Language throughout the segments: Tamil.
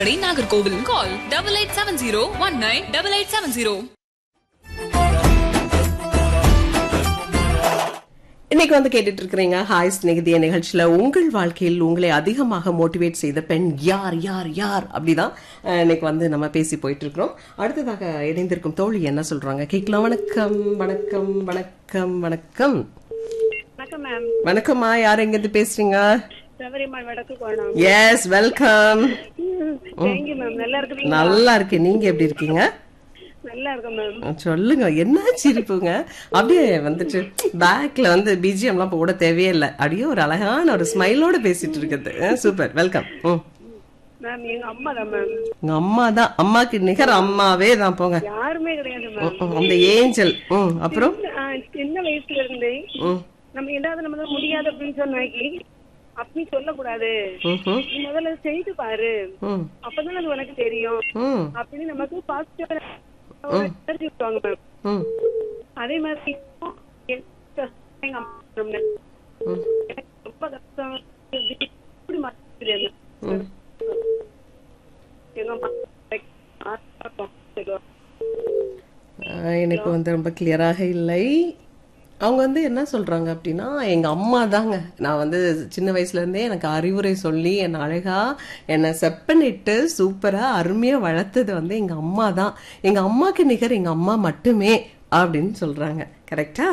கடை Nagercoil call double eight seven zero one nine double eight seven zero இன்னைக்கு வந்து கேட்டுட்டு இருக்கிறீங்க ஹாய் ஸ்நேகிதிய நிகழ்ச்சியில உங்கள் வாழ்க்கையில் உங்களை அதிகமாக மோட்டிவேட் செய்த பெண் யார் யார் யார் அப்படிதான் அஹ், இன்னைக்கு வந்து நம்ம பேசி போயிட்டு இருக்கிறோம் அடுத்ததாக இணைந்திருக்கும் தோழி என்ன சொல்றாங்க கேட்கலாம் வணக்கம் வணக்கம் வணக்கம் வணக்கம் வணக்கம் மேம் வணக்கம்மா யார் எங்க இருந்து பேசுறீங்க சபரிமாள் வடக்கு கோணம் எஸ் வெல்கம் தேங்க்யூ மேம் நல்லா இருக்குவீங்க நல்லா இருக்கேன் நீங்க எப்படி இருக்கீங்க நல்லா இருக்கும் மேம் சொல்லுங்க என்ன சிரிப்புங்க அப்படியே வந்துட்டு பேக்ல வந்து பிஜிஎம் எல்லாம் போட தேவையே இல்லை அப்படியே ஒரு அழகான ஒரு ஸ்மைலோட பேசிட்டு இருக்குது சூப்பர் வெல்கம் ம் மேம் எங்க அம்மா தான் மேம் உங்க அம்மா தான் அம்மாக்கு நிகர் அம்மாவே தான் போங்க யாருமே கிடையாது மேம் ம், ம், அந்த ஏஞ்சல் ம் அப்புறம் ஆ, சின்ன வயசுல இருந்தே ம் நம்ம ஏதாவது நம்ம முடியாது அப்படின்னு சொன்னாக்கி அப்படி சொல்லக்கூடாது ம்ஹும், நீ முதல்ல செய்து பாரு ம் அப்பதான் அது உனக்கு தெரியும் ம் அப்படின்னு நமக்கு பாசிட்டிவ் எனர்ஜி விட்டுவாங்க மேம் ம் அதே மாதிரி இப்போ எங்க எங்க அம்மா சொன்னாங்க. ம் எனக்கு ரொம்ப கஷ்டம் இப்படி மாத்திக்கிறேன் ம் எங்க அம்மா ஆசைப்பட்டோம். ஆஹ், எனக்கு வந்து ரொம்ப கிளியராக இல்லை அவங்க வந்து என்ன சொல்றாங்க அப்படின்னா எங்க அம்மா தாங்க நான் வந்து சின்ன வயசுல இருந்தே எனக்கு அறிவுரை சொல்லி என்னை அழகா என்னை செப்பனிட்டு சூப்பரா அருமையா வளர்த்தது வந்து எங்க அம்மா தான் எங்க அம்மாக்கு நிகர் எங்க அம்மா மட்டுமே அப்படின்னு சொல்றாங்க கரெக்டா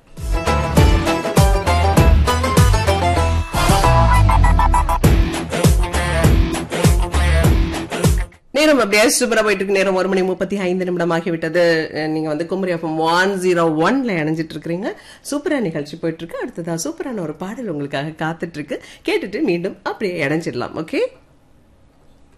நேரம் அப்படியே சூப்பரா போயிட்டு இருக்கு நேரம் ஒரு மணி முப்பத்தி ஐந்து நிமிடம் ஆகிவிட்டது அஹ் நீங்க வந்து குமரி எஃப்எம் ஒன் ஜீரோ ஒன்ல இணைஞ்சிட்டு இருக்கிறீங்க சூப்பரா நிகழ்ச்சி போயிட்டு இருக்கு அடுத்ததா சூப்பரான ஒரு பாடல் உங்களுக்காக காத்துட்டு இருக்கு கேட்டுட்டு மீண்டும் அப்படியே இணைஞ்சிடலாம் ஓகே